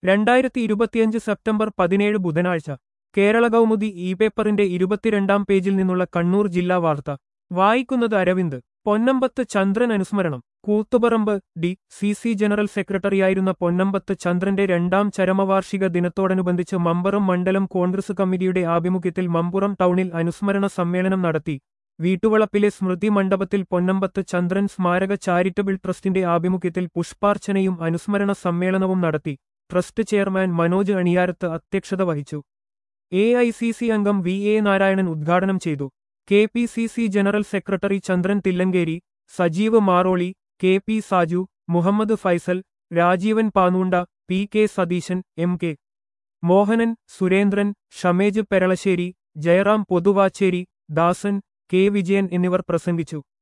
രണ്ടായിരത്തി ഇരുപത്തിയഞ്ച് സെപ്റ്റംബർ പതിനേഴ് ബുധനാഴ്ച കേരള കൗമുദി ഇ പേപ്പറിന്റെ ഇരുപത്തിരണ്ടാം പേജിൽ നിന്നുള്ള കണ്ണൂർ ജില്ലാ വാർത്ത വായിക്കുന്നത് അരവിന്ദ് പൊന്നമ്പത്ത് ചന്ദ്രൻ അനുസ്മരണം Koothuparamba D C C general സെക്രട്ടറിയായിരുന്ന പൊന്നമ്പത്ത് ചന്ദ്രന്റെ രണ്ടാം ചരമവാർഷിക ദിനത്തോടനുബന്ധിച്ച് മമ്പറം മണ്ഡലം കോൺഗ്രസ് കമ്മിറ്റിയുടെ ആഭിമുഖ്യത്തിൽ മമ്പുറം ടൗണിൽ അനുസ്മരണ സമ്മേളനം നടത്തി വീട്ടുവളപ്പിലെ സ്മൃതി മണ്ഡപത്തിൽ പൊന്നമ്പത്ത് ചന്ദ്രൻ സ്മാരക ചാരിറ്റബിൾ ട്രസ്റ്റിന്റെ ആഭിമുഖ്യത്തിൽ പുഷ്പാർച്ചനയും അനുസ്മരണ സമ്മേളനവും നടത്തി ട്രസ്റ്റ് ചെയർമാൻ മനോജ് അണിയാരത്ത് അധ്യക്ഷത വഹിച്ചു എ ഐ സി സി അംഗം വി എ നാരായണൻ ഉദ്ഘാടനം ചെയ്തു K P C C general secretary Chandran Thillankeri Sajeev Maroli K P Saju Muhammad Faisal Rajeevan Panunda P K Satheesan M K Mohanan Surendran Shamej Peralassery Jayaram Pothuvachery Dasan K Vijayan എന്നിവർ പ്രസംഗിച്ചു